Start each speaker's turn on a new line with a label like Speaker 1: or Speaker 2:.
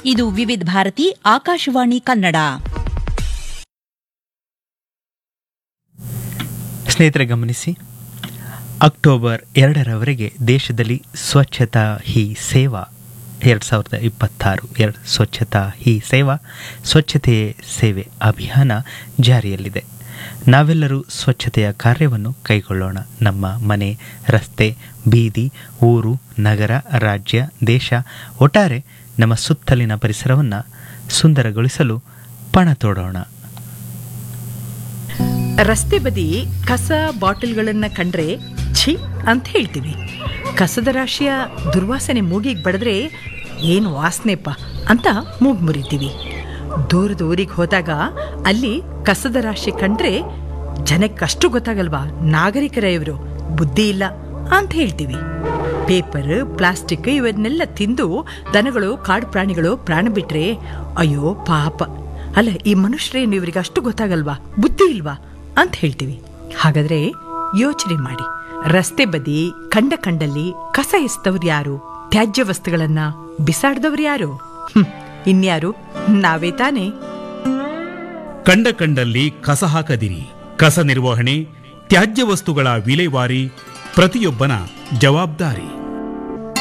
Speaker 1: ಇದು ವಿವಿಧ ಭಾರತಿ ಆಕಾಶವಾಣಿ ಕನ್ನಡ
Speaker 2: ಸ್ನೇಹಿತರೆ ಗಮನಿಸಿ ಅಕ್ಟೋಬರ್ ಎರಡರವರೆಗೆ ದೇಶದಲ್ಲಿ ಸ್ವಚ್ಛತಾ ಹಿ ಸೇವಾ ಎರಡು ಸಾವಿರದ ಇಪ್ಪತ್ತಾರು ಎರಡು ಸ್ವಚ್ಛತಾ ಹಿ ಸೇವಾ ಸ್ವಚ್ಛತೆಯೇ ಸೇವೆ ಅಭಿಯಾನ ಜಾರಿಯಲ್ಲಿದೆ ನಾವೆಲ್ಲರೂ ಸ್ವಚ್ಛತೆಯ ಕಾರ್ಯವನ್ನು ಕೈಗೊಳ್ಳೋಣ ನಮ್ಮ ಮನೆ ರಸ್ತೆ ಬೀದಿ ಊರು ನಗರ ರಾಜ್ಯ ದೇಶ ಒಟ್ಟಾರೆ ನಮ್ಮ ಸುತ್ತಲಿನ ಪರಿಸರವನ್ನು ಸುಂದರಗೊಳಿಸಲು ಪಣ ತೋಡೋಣ
Speaker 3: ರಸ್ತೆ ಬದಿ ಕಸ ಬಾಟಲ್ಗಳನ್ನ ಕಂಡ್ರೆ ಛೀ ಅಂತ ಹೇಳ್ತೀವಿ ಕಸದ ರಾಶಿಯ ದುರ್ವಾಸನೆ ಮೂಗಿಗೆ ಬಡಿದ್ರೆ ಏನು ವಾಸನೆಪ್ಪ ಅಂತ ಮೂಗು ಮುರಿತೀವಿ ದೂರದ ಊರಿಗೆ ಹೋದಾಗ ಅಲ್ಲಿ ಕಸದ ರಾಶಿ ಕಂಡ್ರೆ ಜನಕ್ಕಷ್ಟು ಗೊತ್ತಾಗಲ್ವಾ ನಾಗರಿಕರ ಇವರು ಬುದ್ಧಿ ಇಲ್ಲ ಅಂತ ಹೇಳ್ತೀವಿ ಪೇಪರ್ ಪ್ಲಾಸ್ಟಿಕ್ ಇವನ್ನೆಲ್ಲ ತಿಂದು ದನಗಳು ಕಾಡು ಪ್ರಾಣಿಗಳು ಪ್ರಾಣ ಬಿಟ್ರೆ ಅಯ್ಯೋ ಪಾಪ ಅಲ್ಲ ಈ ಮನುಷ್ಯರೇನು ಇವರಿಗೆ ಅಷ್ಟು ಗೊತ್ತಾಗಲ್ವಾ ಬುದ್ಧಿ ಇಲ್ವಾ ಅಂತ ಹೇಳ್ತೀವಿ ಹಾಗಾದ್ರೆ ಯೋಚನೆ ಮಾಡಿ ರಸ್ತೆ ಬದಿ ಕಂಡ ಕಂಡಲ್ಲಿ ಕಸ ಎಸ್ತವ್ರು ಯಾರು ತ್ಯಾಜ್ಯ ವಸ್ತುಗಳನ್ನ ಬಿಸಾಡ್ದವ್ರು ಯಾರು ಹ್ಮ್, ಇನ್ಯಾರು ನಾವೇ ತಾನೇ
Speaker 4: ಕಂಡ ಕಂಡಲ್ಲಿ ಕಸ ಹಾಕದಿರಿ ಕಸ ನಿರ್ವಹಣೆ ತ್ಯಾಜ್ಯ ವಸ್ತುಗಳ ವಿಲೇವಾರಿ ಪ್ರತಿಯೊಬ್ಬನ ಜವಾಬ್ದಾರಿ